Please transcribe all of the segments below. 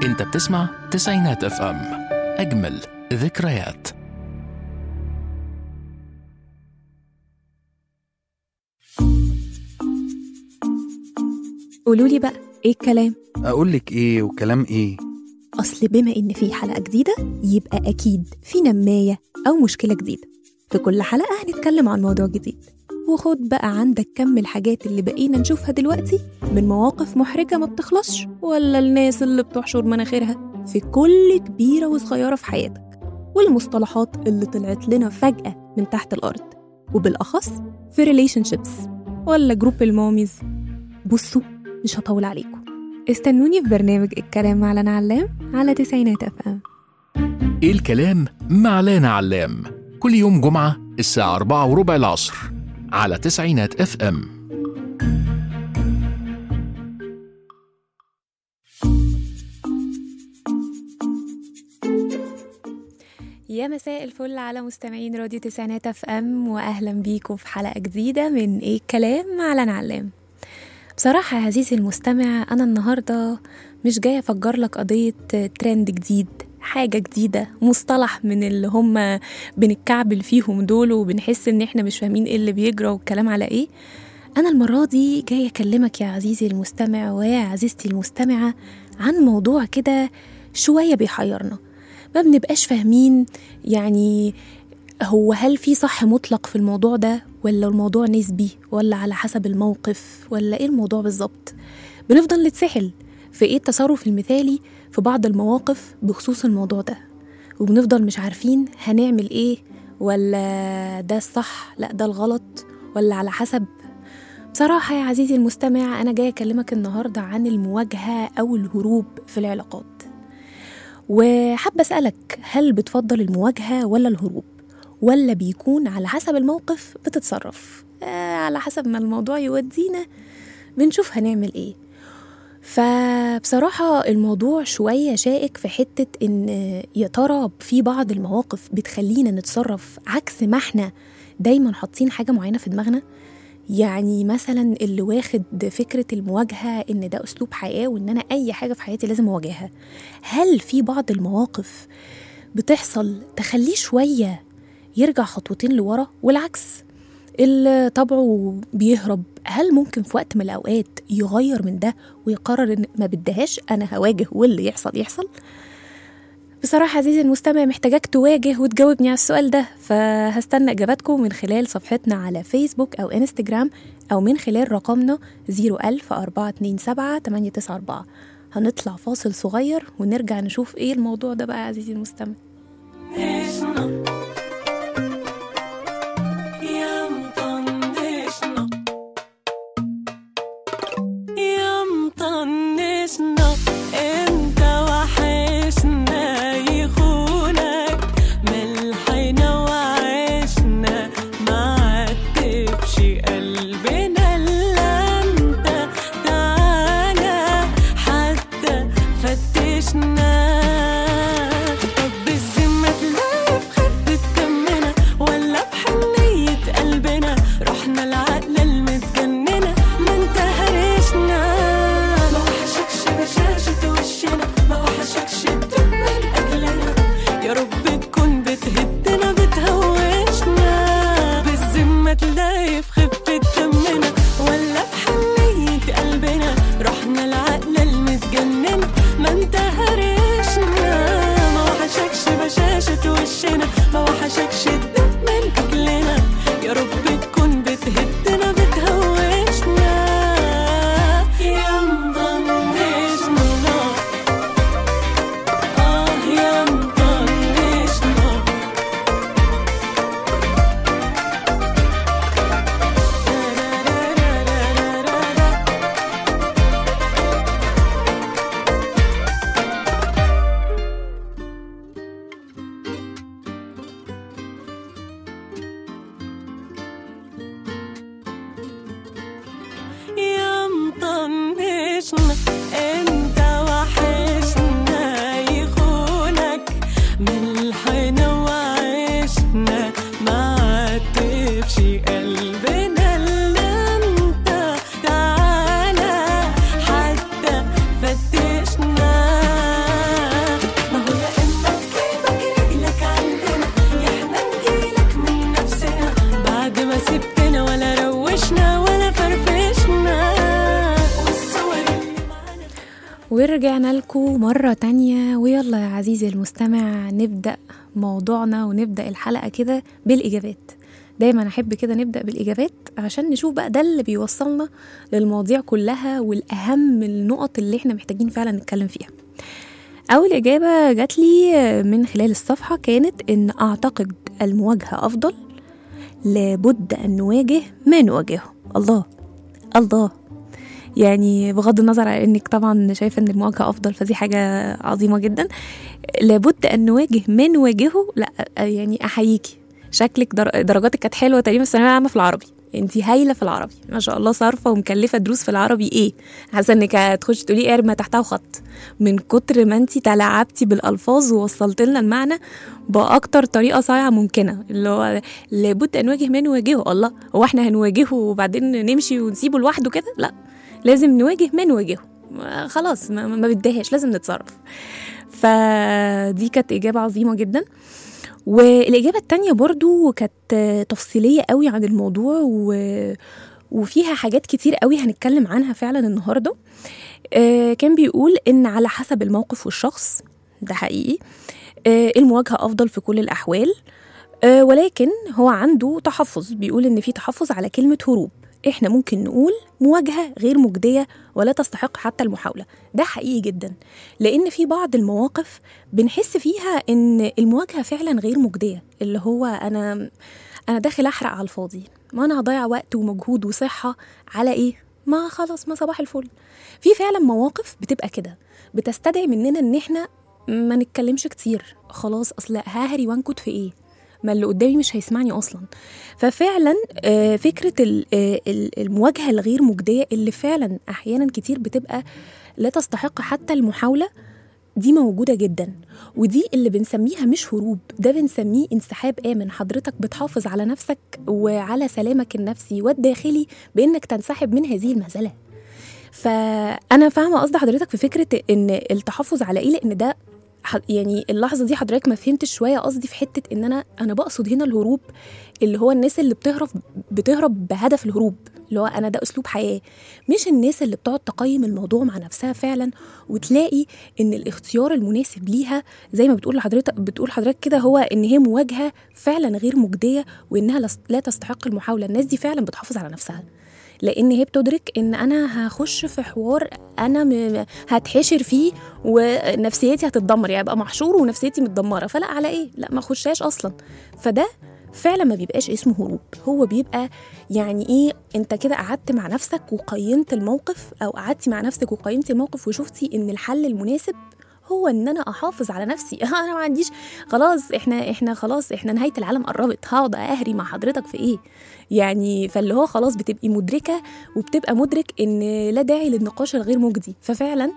انت بتسمع تسعينات اف ام اجمل ذكريات قولوا لي بقى ايه الكلام اقول لك ايه وكلام ايه اصل بما ان في حلقه جديده يبقى اكيد في نمايه او مشكله جديده في كل حلقه هنتكلم عن موضوع جديد وخد بقى عندك كم الحاجات اللي بقينا نشوفها دلوقتي من مواقف محرجه ما بتخلصش ولا الناس اللي بتحشر مناخيرها في كل كبيره وصغيره في حياتك والمصطلحات اللي طلعت لنا فجاه من تحت الارض وبالاخص في ريليشن شيبس ولا جروب الماميز بصوا مش هطول عليكم استنوني في برنامج الكلام مع لنا علام على تسعينات اف ام ايه الكلام مع لانا علام كل يوم جمعة الساعة أربعة وربع العصر على تسعينات اف ام يا مساء الفل على مستمعين راديو تسعينات اف ام واهلا بيكم في حلقه جديده من ايه الكلام مع لنا علام بصراحه يا عزيزي المستمع انا النهارده مش جايه افجر لك قضيه ترند جديد حاجه جديده مصطلح من اللي هم بنتكعبل فيهم دول وبنحس ان احنا مش فاهمين ايه اللي بيجرى والكلام على ايه انا المره دي جايه اكلمك يا عزيزي المستمع ويا عزيزتي المستمعه عن موضوع كده شويه بيحيرنا ما بنبقاش فاهمين يعني هو هل في صح مطلق في الموضوع ده ولا الموضوع نسبي ولا على حسب الموقف ولا ايه الموضوع بالظبط بنفضل نتسحل في ايه التصرف المثالي في بعض المواقف بخصوص الموضوع ده وبنفضل مش عارفين هنعمل ايه ولا ده الصح لا ده الغلط ولا على حسب بصراحة يا عزيزي المستمع أنا جاية أكلمك النهاردة عن المواجهة أو الهروب في العلاقات وحابة أسألك هل بتفضل المواجهة ولا الهروب ولا بيكون على حسب الموقف بتتصرف آه على حسب ما الموضوع يودينا بنشوف هنعمل ايه فبصراحة الموضوع شوية شائك في حتة إن يا ترى في بعض المواقف بتخلينا نتصرف عكس ما احنا دايما حاطين حاجة معينة في دماغنا يعني مثلا اللي واخد فكرة المواجهة إن ده أسلوب حياة وإن أنا أي حاجة في حياتي لازم أواجهها هل في بعض المواقف بتحصل تخليه شوية يرجع خطوتين لورا والعكس اللي طبعه بيهرب هل ممكن في وقت من الأوقات يغير من ده ويقرر إن ما بدهاش أنا هواجه واللي يحصل يحصل بصراحة عزيزي المستمع محتاجاك تواجه وتجاوبني على السؤال ده فهستنى إجاباتكم من خلال صفحتنا على فيسبوك أو إنستجرام أو من خلال رقمنا 010427894 هنطلع فاصل صغير ونرجع نشوف إيه الموضوع ده بقى يا عزيزي المستمع يا مطنشنا يا مطنشنا انت وحشنا يخونك ملحنا وعشنا ما عتبش قلبنا الا انت تعالى حتى فتشنا طب ورجعنا لكم مرة تانية ويلا يا عزيزي المستمع نبدأ موضوعنا ونبدأ الحلقة كده بالإجابات دايما أحب كده نبدأ بالإجابات عشان نشوف بقى ده اللي بيوصلنا للمواضيع كلها والأهم النقط اللي احنا محتاجين فعلا نتكلم فيها أول إجابة جات لي من خلال الصفحة كانت إن أعتقد المواجهة أفضل لابد أن نواجه ما نواجهه الله الله يعني بغض النظر عن انك طبعا شايفه ان المواجهه افضل فدي حاجه عظيمه جدا لابد ان نواجه ما نواجهه لا يعني احييكي شكلك در- درجاتك كانت حلوه تقريبا في الثانويه العامه في العربي انت هايله في العربي ما شاء الله صارفه ومكلفه دروس في العربي ايه حاسه انك هتخشي تقولي ايه ما تحتها خط من كتر ما انت تلاعبتي بالالفاظ ووصلت لنا المعنى باكتر طريقه صايعه ممكنه اللي هو لابد ان نواجه ما نواجهه الله هو احنا هنواجهه وبعدين نمشي ونسيبه لوحده كده لا لازم نواجه ما نواجهه ما- خلاص ما, ما بدهاش لازم نتصرف فدي كانت إجابة عظيمة جدا والإجابة التانية برضو كانت تفصيلية قوي عن الموضوع و... وفيها حاجات كتير قوي هنتكلم عنها فعلا النهاردة آه، كان بيقول إن على حسب الموقف والشخص ده حقيقي آه، المواجهة أفضل في كل الأحوال آه، ولكن هو عنده تحفظ بيقول إن في تحفظ على كلمة هروب احنا ممكن نقول مواجهة غير مجدية ولا تستحق حتى المحاولة ده حقيقي جدا لأن في بعض المواقف بنحس فيها إن المواجهة فعلا غير مجدية اللي هو أنا أنا داخل أحرق على الفاضي ما أنا هضيع وقت ومجهود وصحة على إيه؟ ما خلاص ما صباح الفل في فعلا مواقف بتبقى كده بتستدعي مننا إن إحنا ما نتكلمش كتير خلاص أصل ههري وانكت في إيه؟ ما اللي قدامي مش هيسمعني اصلا ففعلا آه، فكره ال- آه، ال- المواجهه الغير مجديه اللي فعلا احيانا كتير بتبقى لا تستحق حتى المحاوله دي موجودة جدا ودي اللي بنسميها مش هروب ده بنسميه انسحاب آمن حضرتك بتحافظ على نفسك وعلى سلامك النفسي والداخلي بإنك تنسحب من هذه المهزلة فأنا فاهمة قصد حضرتك في فكرة إن التحفظ على إيه لأن ده ح- يعني اللحظه دي حضرتك ما فهمتش شويه قصدي في حته ان انا انا بقصد هنا الهروب اللي هو الناس اللي بتهرب بتهرب بهدف الهروب اللي هو انا ده اسلوب حياه مش الناس اللي بتقعد تقيم الموضوع مع نفسها فعلا وتلاقي ان الاختيار المناسب ليها زي ما بتقول لحضرتك بتقول حضرتك كده هو ان هي مواجهه فعلا غير مجديه وانها لس- لا تستحق المحاوله الناس دي فعلا بتحافظ على نفسها لان هي بتدرك ان انا هخش في حوار انا م... هتحشر فيه ونفسيتي هتتدمر يعني ابقى محشور ونفسيتي متدمره فلا على ايه لا ما اخشهاش اصلا فده فعلا ما بيبقاش اسمه هروب هو بيبقى يعني ايه انت كده قعدت مع نفسك وقيمت الموقف او قعدتي مع نفسك وقيمتي الموقف وشفتي ان الحل المناسب هو ان انا احافظ على نفسي انا ما عنديش خلاص احنا احنا خلاص احنا نهايه العالم قربت هقعد اهري مع حضرتك في ايه يعني فاللي هو خلاص بتبقي مدركه وبتبقى مدرك ان لا داعي للنقاش الغير مجدي ففعلا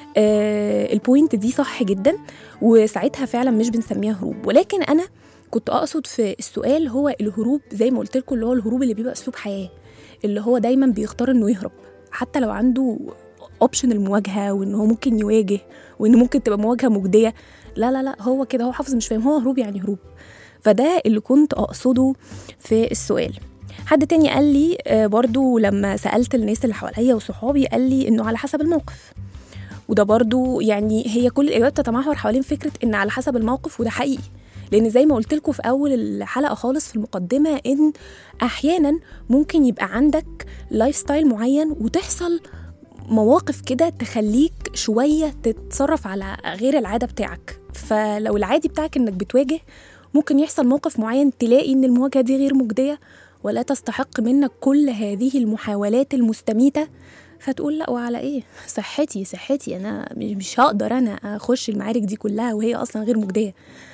آه البوينت دي صح جدا وساعتها فعلا مش بنسميها هروب ولكن انا كنت اقصد في السؤال هو الهروب زي ما قلت لكم اللي هو الهروب اللي بيبقى اسلوب حياه اللي هو دايما بيختار انه يهرب حتى لو عنده اوبشن المواجهه وان هو ممكن يواجه وان ممكن تبقى مواجهه مجديه لا لا لا هو كده هو حافظ مش فاهم هو هروب يعني هروب فده اللي كنت اقصده في السؤال حد تاني قال لي آه، برضو لما سألت الناس اللي حواليا وصحابي قال لي انه على حسب الموقف وده برضو يعني هي كل الإجابات بتتمحور حوالين فكرة إن على حسب الموقف وده حقيقي لأن زي ما قلت لكم في أول الحلقة خالص في المقدمة إن أحيانا ممكن يبقى عندك لايف ستايل معين وتحصل مواقف كده تخليك شوية تتصرف على غير العادة بتاعك فلو العادي بتاعك إنك بتواجه ممكن يحصل موقف معين تلاقي إن المواجهة دي غير مجدية ولا تستحق منك كل هذه المحاولات المستميتة فتقول لا وعلى ايه صحتي صحتي انا مش هقدر انا اخش المعارك دي كلها وهي اصلا غير مجديه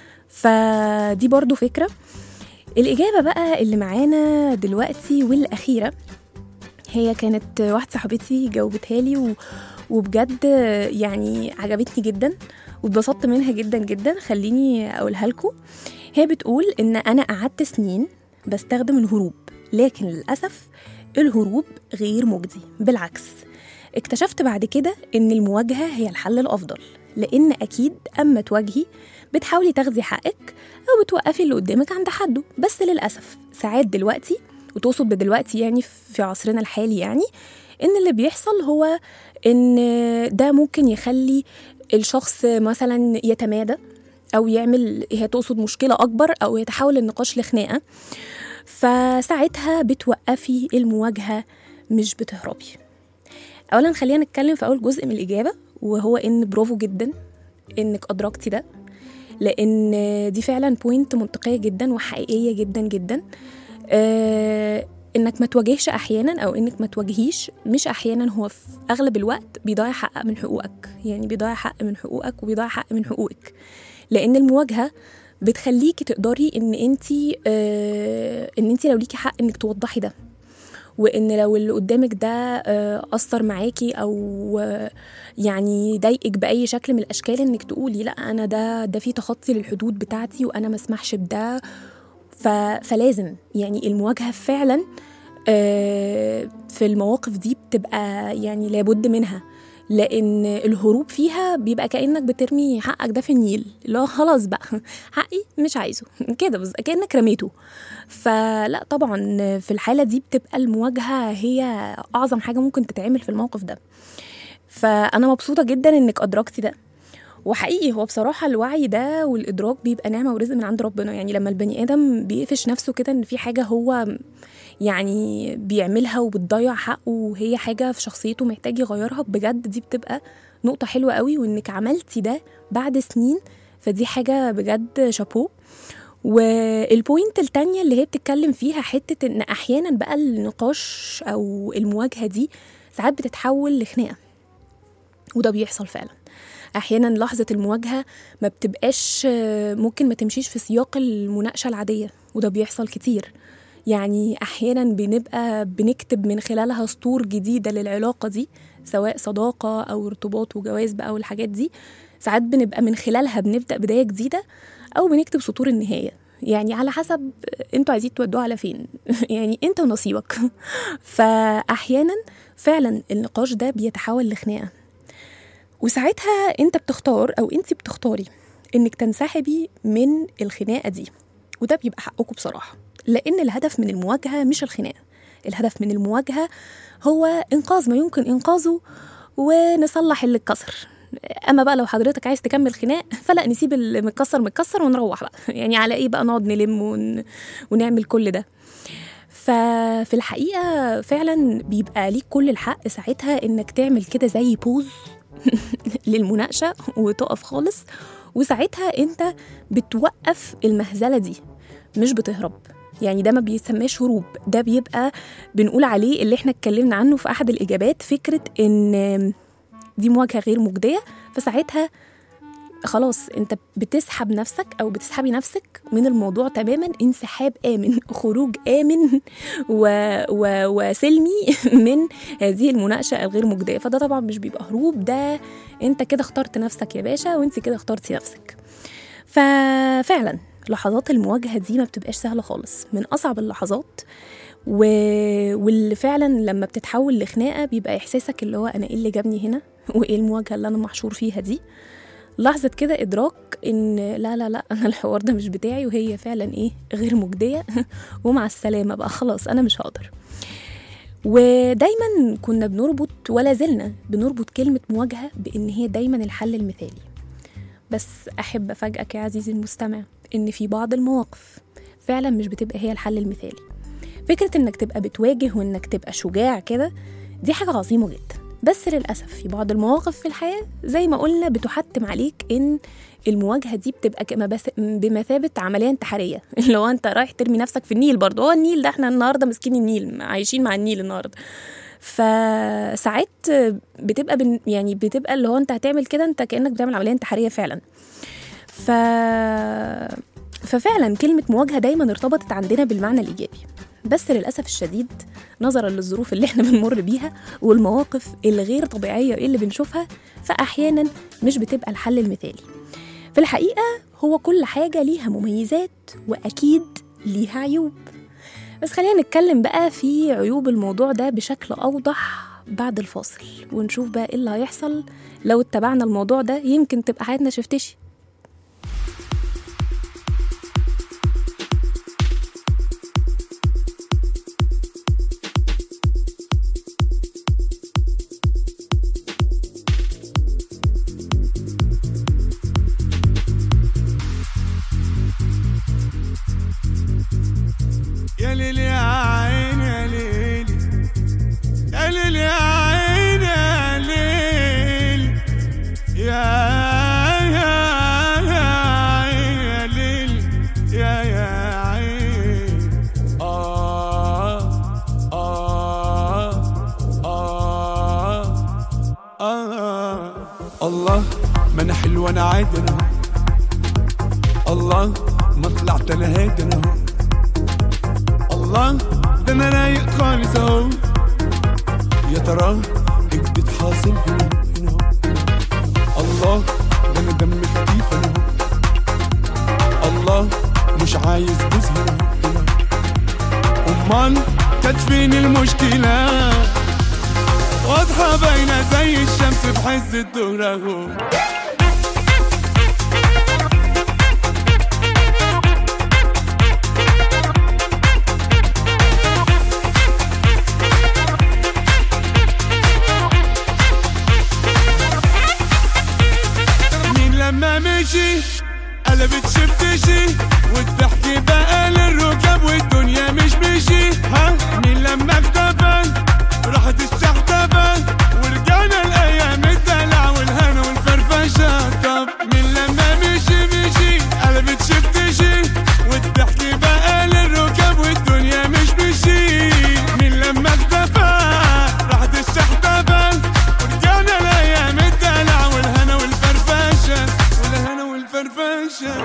فدي برضو فكره الاجابه بقى اللي معانا دلوقتي والاخيره هي كانت واحده صاحبتي جاوبتها لي و... وبجد يعني عجبتني جدا واتبسطت منها جدا جدا خليني اقولها لكم هي بتقول ان انا قعدت سنين بستخدم الهروب لكن للاسف الهروب غير مجدي بالعكس اكتشفت بعد كده ان المواجهه هي الحل الافضل لان اكيد اما تواجهي بتحاولي تاخدي حقك او بتوقفي اللي قدامك عند حده بس للاسف ساعات دلوقتي وتقصد بدلوقتي يعني في عصرنا الحالي يعني ان اللي بيحصل هو ان ده ممكن يخلي الشخص مثلا يتمادى او يعمل هي تقصد مشكله اكبر او يتحول النقاش لخناقه فساعتها بتوقفي المواجهه مش بتهربي اولا خلينا نتكلم في اول جزء من الاجابه وهو ان برافو جدا انك ادركتي ده لان دي فعلا بوينت منطقيه جدا وحقيقيه جدا جدا آه انك ما تواجهش احيانا او انك ما تواجهيش مش احيانا هو في اغلب الوقت بيضيع حق من حقوقك يعني بيضيع حق من حقوقك وبيضيع حق من حقوقك لان المواجهه بتخليكي تقدري ان انت آه ان انت لو ليكي حق انك توضحي ده وان لو اللي قدامك ده آه، اثر معاكي او آه، يعني ضايقك باي شكل من الاشكال انك تقولي لا انا ده ده في تخطي للحدود بتاعتي وانا ما اسمحش بده ف... فلازم يعني المواجهه فعلا آه، في المواقف دي بتبقى يعني لابد منها لان الهروب فيها بيبقى كانك بترمي حقك ده في النيل اللي هو خلاص بقى حقي مش عايزه كده بز... كانك رميته فلا طبعا في الحاله دي بتبقى المواجهه هي اعظم حاجه ممكن تتعمل في الموقف ده فانا مبسوطه جدا انك ادركتي ده وحقيقي هو بصراحة الوعي ده والإدراك بيبقى نعمة ورزق من عند ربنا يعني لما البني آدم بيقفش نفسه كده إن في حاجة هو يعني بيعملها وبتضيع حقه وهي حاجة في شخصيته محتاج يغيرها بجد دي بتبقى نقطة حلوة قوي وإنك عملتي ده بعد سنين فدي حاجة بجد شابوه والبوينت التانية اللي هي بتتكلم فيها حتة إن أحيانا بقى النقاش أو المواجهة دي ساعات بتتحول لخناقة وده بيحصل فعلا احيانا لحظه المواجهه ما بتبقاش ممكن ما تمشيش في سياق المناقشه العاديه وده بيحصل كتير يعني احيانا بنبقى بنكتب من خلالها سطور جديده للعلاقه دي سواء صداقه او ارتباط وجواز بقى والحاجات دي ساعات بنبقى من خلالها بنبدا بدايه جديده او بنكتب سطور النهايه يعني على حسب انتوا عايزين تودوها على فين يعني انت ونصيبك فاحيانا فعلا النقاش ده بيتحول لخناقه وساعتها انت بتختار او انت بتختاري انك تنسحبي من الخناقه دي وده بيبقى حقكم بصراحه لان الهدف من المواجهه مش الخناقه الهدف من المواجهه هو انقاذ ما يمكن انقاذه ونصلح اللي اتكسر اما بقى لو حضرتك عايز تكمل خناق فلا نسيب المتكسر متكسر ونروح بقى يعني على ايه بقى نقعد نلم ون... ونعمل كل ده ففي الحقيقه فعلا بيبقى ليك كل الحق ساعتها انك تعمل كده زي بوز للمناقشه وتقف خالص وساعتها انت بتوقف المهزله دي مش بتهرب يعني ده ما بيسماش هروب ده بيبقى بنقول عليه اللي احنا اتكلمنا عنه في احد الاجابات فكره ان دي مواجهه غير مجديه فساعتها خلاص انت بتسحب نفسك او بتسحبي نفسك من الموضوع تماما انسحاب امن خروج امن و... و... وسلمي من هذه المناقشه الغير مجديه فده طبعا مش بيبقى هروب ده انت كده اخترت نفسك يا باشا وانت كده اخترتي نفسك ففعلا لحظات المواجهه دي ما بتبقاش سهله خالص من اصعب اللحظات و... واللي فعلا لما بتتحول لخناقه بيبقى احساسك اللي هو انا ايه اللي جابني هنا وايه المواجهه اللي انا محشور فيها دي لحظة كده إدراك إن لا لا لا أنا الحوار ده مش بتاعي وهي فعلا إيه غير مجدية ومع السلامة بقى خلاص أنا مش هقدر ودايما كنا بنربط ولا زلنا بنربط كلمة مواجهة بإن هي دايما الحل المثالي بس أحب أفاجئك يا عزيزي المستمع إن في بعض المواقف فعلا مش بتبقى هي الحل المثالي فكرة إنك تبقى بتواجه وإنك تبقى شجاع كده دي حاجة عظيمة جدا بس للأسف في بعض المواقف في الحياة زي ما قلنا بتحتم عليك إن المواجهة دي بتبقى كما بس- بمثابة عملية انتحارية اللي هو أنت رايح ترمي نفسك في النيل برضه هو النيل ده احنا النهاردة ماسكين النيل عايشين مع النيل النهاردة فساعات بتبقى بن يعني بتبقى اللي هو انت هتعمل كده انت كانك بتعمل عمليه انتحاريه فعلا ف ففعلا كلمه مواجهه دايما ارتبطت عندنا بالمعنى الايجابي بس للاسف الشديد نظرا للظروف اللي احنا بنمر بيها والمواقف الغير طبيعيه اللي بنشوفها فاحيانا مش بتبقى الحل المثالي في الحقيقه هو كل حاجه ليها مميزات واكيد ليها عيوب بس خلينا نتكلم بقى في عيوب الموضوع ده بشكل أوضح بعد الفاصل ونشوف بقى ايه اللي هيحصل لو اتبعنا الموضوع ده يمكن تبقى حياتنا شفتشي الله ما انا حلو انا عادي انا أهو. الله ما طلعت انا هادي انا أهو. الله ده انا رايق خالص اهو يا ترى ايه بتحاصل هنا هنا أهو. الله ده انا دم خفيف انا أهو. الله مش عايز بوز هنا هنا امال كانت فين المشكله واضحة باينة زي الشمس في حز الظهر اهو مين لما مشي قلبت شفتشي والضحك بقى للركاب والدنيا مش مشي ها مين لما اختفى راحت الشحتفة ورجعنا الايام الدلع والهنا والفرفشة طب مين لما مشي مشي قلبت شفتشي والضحك بقى للركاب والدنيا مش مشي مين لما اختفى راحت الشحتفة ورجعنا الايام الدلع والهنا والفرفشة والهنا والفرفشة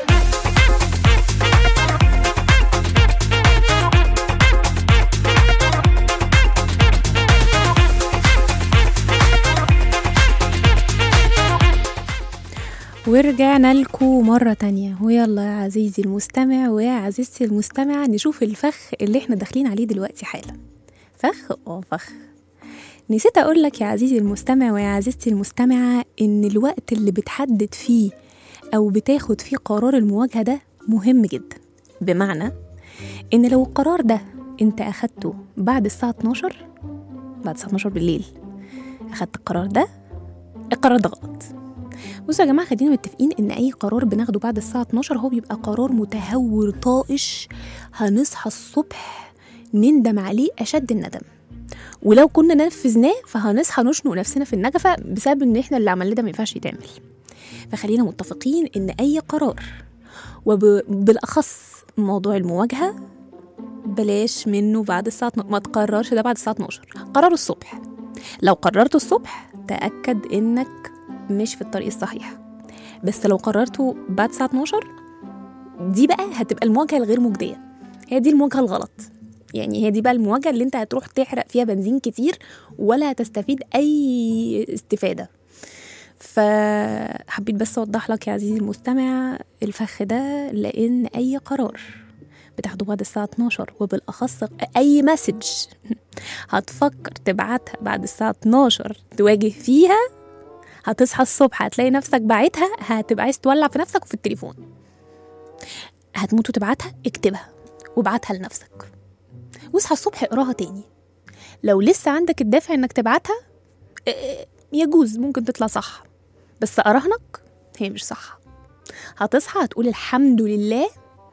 ورجعنا لكم مرة تانية ويلا يا عزيزي المستمع ويا عزيزتي المستمع نشوف الفخ اللي احنا داخلين عليه دلوقتي حالا فخ اه فخ نسيت اقول لك يا عزيزي المستمع ويا عزيزتي المستمعة ان الوقت اللي بتحدد فيه او بتاخد فيه قرار المواجهة ده مهم جدا بمعنى ان لو القرار ده انت اخدته بعد الساعة 12 بعد الساعة 12 بالليل اخدت القرار ده القرار ده غلط بصوا يا جماعه خلينا متفقين ان اي قرار بناخده بعد الساعه 12 هو بيبقى قرار متهور طائش هنصحى الصبح نندم عليه اشد الندم ولو كنا نفذناه فهنصحى نشنق نفسنا في النجفه بسبب ان احنا اللي عملناه ده ما ينفعش يتعمل فخلينا متفقين ان اي قرار وبالاخص موضوع المواجهه بلاش منه بعد الساعه 12 ما تقررش ده بعد الساعه 12 قرار الصبح لو قررته الصبح تاكد انك مش في الطريق الصحيح بس لو قررته بعد الساعه 12 دي بقى هتبقى المواجهه الغير مجديه هي دي المواجهه الغلط يعني هي دي بقى المواجهه اللي انت هتروح تحرق فيها بنزين كتير ولا هتستفيد اي استفاده فحبيت بس اوضح لك يا عزيزي المستمع الفخ ده لان اي قرار بتاخده بعد الساعة 12 وبالأخص أي مسج هتفكر تبعتها بعد الساعة 12 تواجه فيها هتصحى الصبح هتلاقي نفسك باعتها هتبقى عايز تولع في نفسك وفي التليفون هتموت وتبعتها اكتبها وابعتها لنفسك واصحى الصبح اقراها تاني لو لسه عندك الدافع انك تبعتها اه، يجوز ممكن تطلع صح بس اراهنك هي مش صح هتصحى هتقول الحمد لله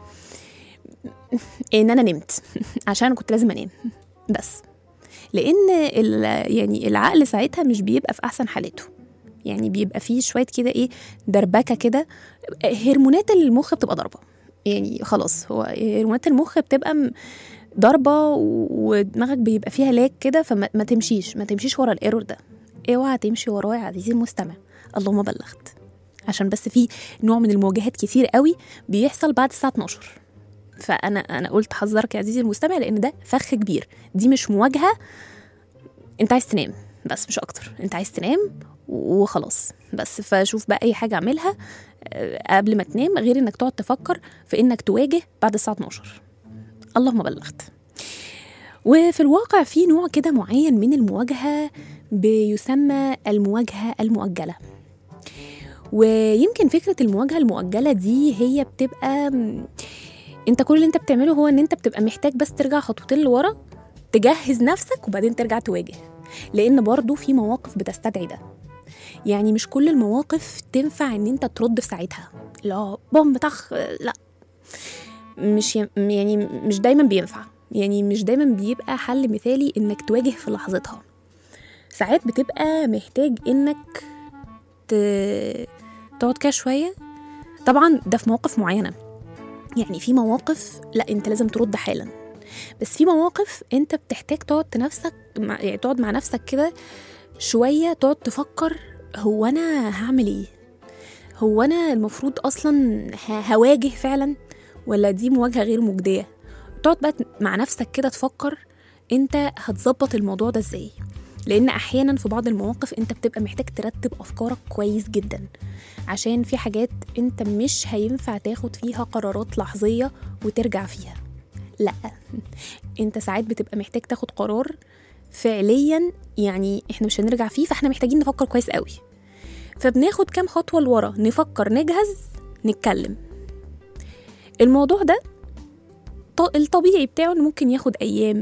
ان انا نمت عشان أنا كنت لازم انام بس لان ال- يعني العقل ساعتها مش بيبقى في احسن حالاته يعني بيبقى فيه شويه كده ايه دربكه كده هرمونات المخ بتبقى ضاربه يعني خلاص هو هرمونات المخ بتبقى م- ضاربه و- ودماغك بيبقى فيها لاج كده فما ما تمشيش ما تمشيش ورا الايرور ده اوعى تمشي وراه يا عزيزي المستمع اللهم بلغت عشان بس في نوع من المواجهات كتير قوي بيحصل بعد الساعه 12 فانا انا قلت حذرك يا عزيزي المستمع لان ده فخ كبير دي مش مواجهه انت عايز تنام بس مش اكتر انت عايز تنام وخلاص بس فشوف بقى اي حاجه اعملها آه، قبل ما تنام غير انك تقعد تفكر في انك تواجه بعد الساعه 12 اللهم بلغت وفي الواقع في نوع كده معين من المواجهه بيسمى المواجهه المؤجله ويمكن فكره المواجهه المؤجله دي هي بتبقى م، انت كل اللي انت بتعمله هو ان انت بتبقى محتاج بس ترجع خطوتين لورا تجهز نفسك وبعدين ترجع تواجه لان برضو في مواقف بتستدعي ده يعني مش كل المواقف تنفع ان انت ترد في ساعتها لا بوم طخ لا مش ي- يعني مش دايما بينفع يعني مش دايما بيبقى حل مثالي انك تواجه في لحظتها ساعات بتبقى محتاج انك ت- تقعد كده شويه طبعا ده في مواقف معينه يعني في مواقف لا انت لازم ترد حالا بس في مواقف انت بتحتاج تقعد نفسك مع يعني تقعد مع نفسك كده شويه تقعد تفكر هو انا هعمل ايه هو انا المفروض اصلا ه- هواجه فعلا ولا دي مواجهه غير مجديه تقعد بقى مع نفسك كده تفكر انت هتظبط الموضوع ده ازاي لان احيانا في بعض المواقف انت بتبقى محتاج ترتب افكارك كويس جدا عشان في حاجات انت مش هينفع تاخد فيها قرارات لحظيه وترجع فيها لا انت ساعات بتبقى محتاج تاخد قرار فعليا يعني احنا مش هنرجع فيه فاحنا محتاجين نفكر كويس قوي فبناخد كام خطوه لورا نفكر نجهز نتكلم الموضوع ده ط- الطبيعي بتاعه انه ممكن ياخد ايام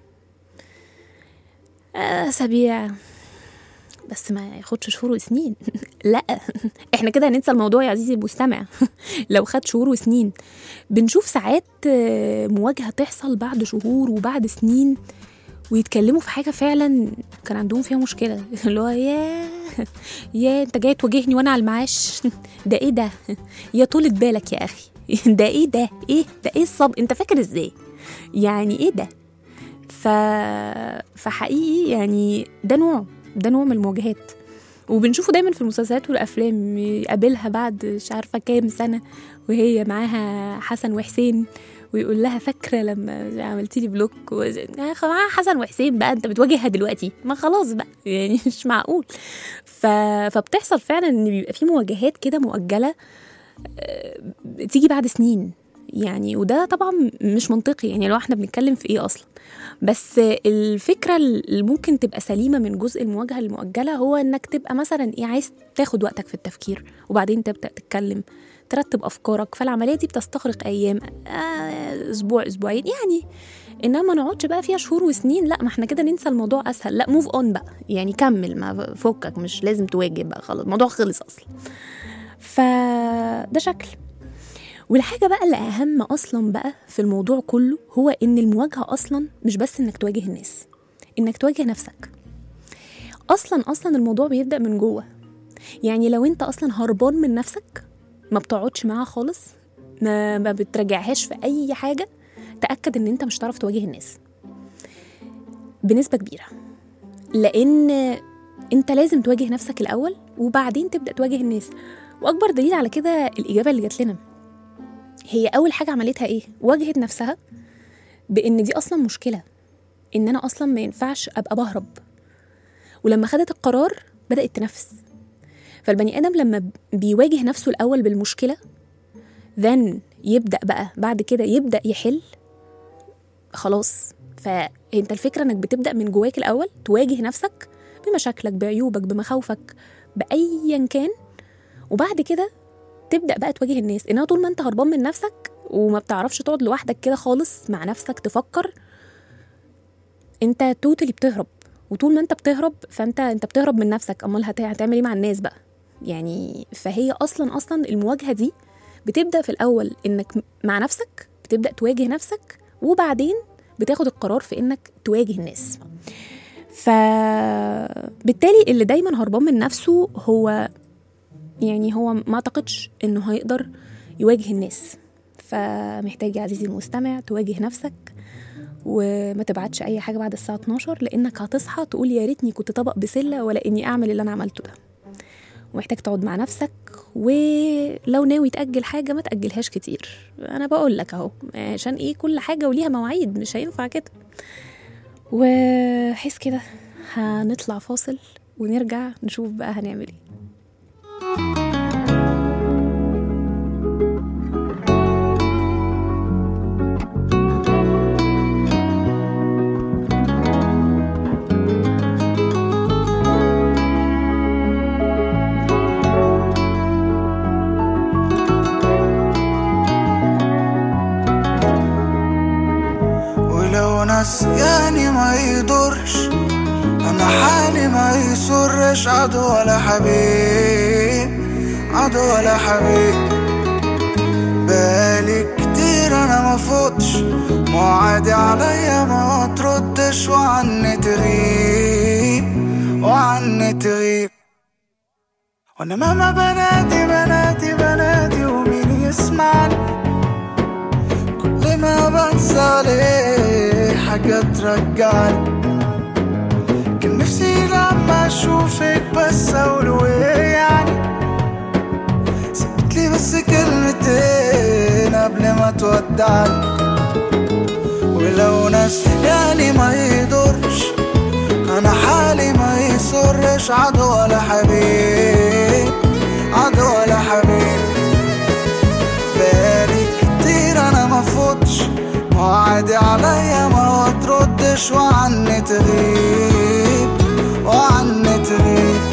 اسابيع بس ما ياخدش شهور وسنين لا احنا كده هننسى الموضوع يا عزيزي المستمع لو خد شهور وسنين بنشوف ساعات آه، مواجهه تحصل بعد شهور وبعد سنين ويتكلموا في حاجه فعلا كان عندهم فيها مشكله اللي هو يا يا انت جاي تواجهني وانا على المعاش ده ايه ده يا طولة بالك يا اخي ده ايه ده ايه ده ايه الصب انت فاكر ازاي يعني ايه ده ف... فحقيقي يعني ده نوع ده نوع من المواجهات وبنشوفه دايما في المسلسلات والافلام يقابلها بعد مش عارفه كام سنه وهي معاها حسن وحسين ويقول لها فاكره لما عملتي لي بلوك و... آه، معاها حسن وحسين بقى انت بتواجهها دلوقتي ما خلاص بقى يعني مش معقول ف... فبتحصل فعلا ان بيبقى في مواجهات كده مؤجله آه، تيجي بعد سنين يعني وده طبعا مش منطقي يعني لو احنا بنتكلم في ايه اصلا بس الفكره اللي ممكن تبقى سليمه من جزء المواجهه المؤجله هو انك تبقى مثلا ايه عايز تاخد وقتك في التفكير وبعدين تبدا تتكلم ترتب افكارك فالعمليه دي بتستغرق ايام آه، اسبوع اسبوعين يعني انما ما نقعدش بقى فيها شهور وسنين لا ما احنا كده ننسى الموضوع اسهل لا موف اون بقى يعني كمل ما فكك مش لازم تواجه بقى خلاص الموضوع خلص اصلا فده شكل والحاجة بقى اللي أهم أصلا بقى في الموضوع كله هو إن المواجهة أصلا مش بس إنك تواجه الناس إنك تواجه نفسك أصلا أصلا الموضوع بيبدأ من جوه يعني لو أنت أصلا هربان من نفسك ما بتقعدش معاها خالص ما, ما بتراجعهاش في أي حاجة تأكد إن أنت مش هتعرف تواجه الناس بنسبة كبيرة لأن أنت لازم تواجه نفسك الأول وبعدين تبدأ تواجه الناس وأكبر دليل على كده الإجابة اللي جات لنا هي اول حاجه عملتها ايه واجهت نفسها بان دي اصلا مشكله ان انا اصلا ما ينفعش ابقى بهرب ولما خدت القرار بدات تنفس فالبني ادم لما بيواجه نفسه الاول بالمشكله then يبدا بقى بعد كده يبدا يحل خلاص فانت الفكره انك بتبدا من جواك الاول تواجه نفسك بمشاكلك بعيوبك بمخاوفك بايا كان وبعد كده تبدا بقى تواجه الناس انها طول ما انت هربان من نفسك وما بتعرفش تقعد لوحدك كده خالص مع نفسك تفكر انت توتالي بتهرب وطول ما انت بتهرب فانت انت بتهرب من نفسك امال هت- هتعمل ايه مع الناس بقى يعني فهي اصلا اصلا المواجهه دي بتبدا في الاول انك م- مع نفسك بتبدا تواجه نفسك وبعدين بتاخد القرار في انك تواجه الناس فبالتالي اللي دايما هربان من نفسه هو يعني هو ما اعتقدش انه هيقدر يواجه الناس فمحتاج يا عزيزي المستمع تواجه نفسك وما تبعتش اي حاجه بعد الساعه 12 لانك هتصحى تقول يا ريتني كنت طبق بسله ولا اني اعمل اللي انا عملته ده ومحتاج تقعد مع نفسك ولو ناوي تاجل حاجه ما تاجلهاش كتير انا بقول لك اهو عشان ايه كل حاجه وليها مواعيد مش هينفع كده وحس كده هنطلع فاصل ونرجع نشوف بقى هنعمل ايه ولو نسياني ما يضرش انا حالي ما يسرش عدو ولا حبيب عدو ولا حبيب بالي كتير انا ما فوتش معادي عليا ما تردش وعني تغيب وعني تغيب وانا ماما بنادي بنادي بنادي ومين يسمعني كل ما بنسى عليه حاجة ترجعني كان نفسي لما اشوفك بس اقول وين ودعني ولو ناس يعني ما يضرش انا حالي ما يسرش عدو ولا حبيب عدو ولا حبيب بالي كتير انا ما فوتش وعادي عليا ما تردش وعني تغيب وعني تغيب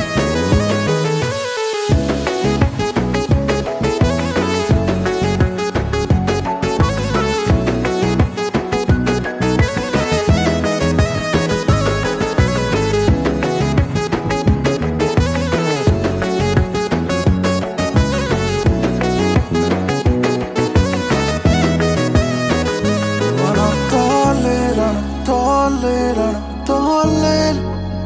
وانا طالل انا طالل انا طالل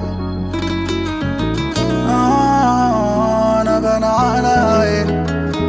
آه، انا بنا على عين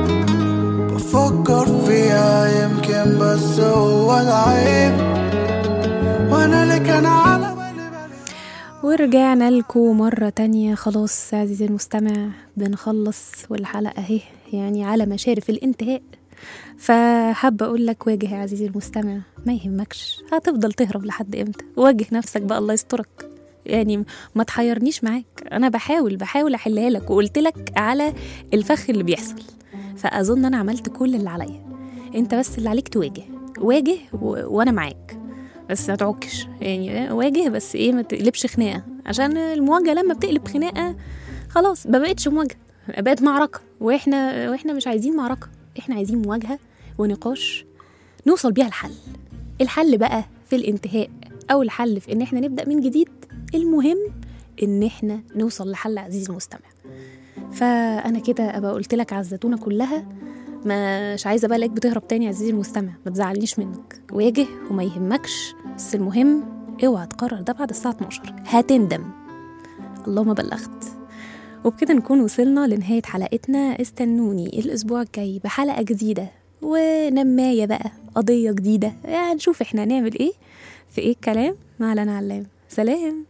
بفكر فيها يمكن بس هو العيب وانا اللي كان على بالي بالي ورجعنا لكم مرة تانية خلاص عزيزي المستمع بنخلص والحلقة اهي يعني على مشارف الانتهاء فحابة أقول لك واجه يا عزيزي المستمع ما يهمكش هتفضل تهرب لحد امتى واجه نفسك بقى الله يسترك يعني ما تحيرنيش معاك أنا بحاول بحاول أحلها لك وقلت لك على الفخ اللي بيحصل فأظن أنا عملت كل اللي عليا أنت بس اللي عليك تواجه واجه و... وأنا معاك بس ما تعكش يعني واجه بس ايه ما تقلبش خناقه عشان المواجهه لما بتقلب خناقه خلاص ما بقتش مواجهه بقت معركه واحنا واحنا مش عايزين معركه احنا عايزين مواجهه ونقاش نوصل بيها الحل الحل بقى في الانتهاء او الحل في ان احنا نبدا من جديد المهم ان احنا نوصل لحل عزيزي المستمع فانا كده ابقى قلت لك على الزتونه كلها مش عايزه بقى الاقيك بتهرب تاني يا عزيزي المستمع ما تزعلنيش منك واجه وما يهمكش بس المهم اوعى تقرر ده بعد الساعه 12 هتندم اللهم بلغت وبكده نكون وصلنا لنهاية حلقتنا استنوني الأسبوع الجاي بحلقة جديدة ونماية بقى قضية جديدة يعني نشوف احنا هنعمل ايه في ايه الكلام مع لنا علام سلام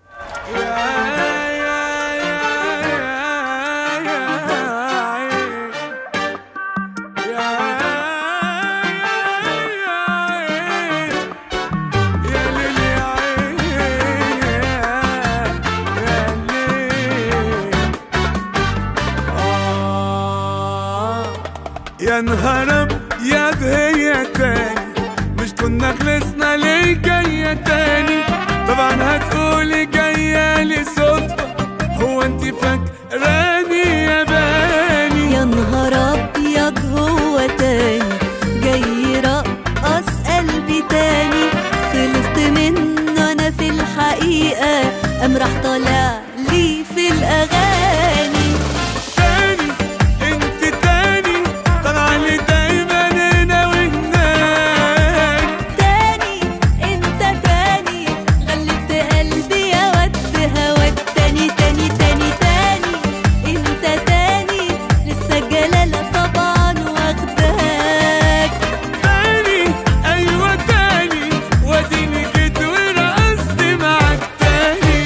يا نهار ابيض هي تاني مش كنا خلصنا ليه جاية تاني طبعا هتقولي جاية لي صدفة هو انت فاكراني يا باني يا نهار ابيض هو تاني جاي يرقص قلبي تاني خلصت منه انا في الحقيقه قام راح طالع لي في الاغاني تاني انت تاني طالعة لي دايما هنا وهناك تاني انت تاني غلبت قلبي يا ود هواك تاني تاني تاني تاني انت تاني لسه الجلالة طبعا واخداك تاني ايوه تاني واديني جيت ورقصت معاك تاني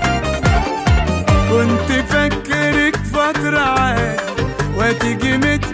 كنت فاكرك فترة عادي وهتيجي مت